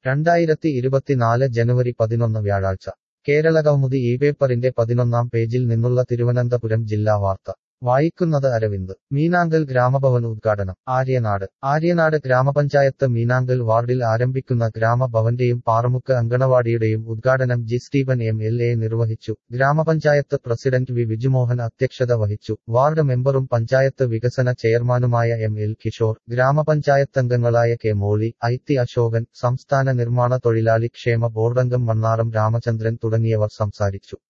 രണ്ടായിരത്തി ഇരുപത്തിനാല് ജനുവരി പതിനൊന്ന് വ്യാഴാഴ്ച കേരളകൗമുദി ഈ പേപ്പറിന്റെ പതിനൊന്നാം പേജിൽ നിന്നുള്ള തിരുവനന്തപുരം ജില്ലാ വാർത്ത വായിക്കുന്നത് അരവിന്ദ് മീനാങ്കൽ ഗ്രാമഭവൻ ഉദ്ഘാടനം ആര്യനാട് ആര്യനാട് ഗ്രാമപഞ്ചായത്ത് മീനാങ്കൽ വാർഡിൽ ആരംഭിക്കുന്ന ഗ്രാമഭവന്റെയും പാറമുക്ക് അങ്കണവാടിയുടെയും ഉദ്ഘാടനം G Stephen M L A നിർവഹിച്ചു ഗ്രാമപഞ്ചായത്ത് പ്രസിഡന്റ് വി വിജുമോഹൻ അധ്യക്ഷത വഹിച്ചു വാർഡ് മെമ്പറും പഞ്ചായത്ത് വികസന ചെയർമാനുമായ എം എൽ കിഷോർ ഗ്രാമപഞ്ചായത്തംഗങ്ങളായ K Molly I T Ashokan സംസ്ഥാന നിർമ്മാണ തൊഴിലാളി ക്ഷേമ ബോർഡംഗം മണ്ണാറം രാമചന്ദ്രൻ തുടങ്ങിയവർ സംസാരിച്ചു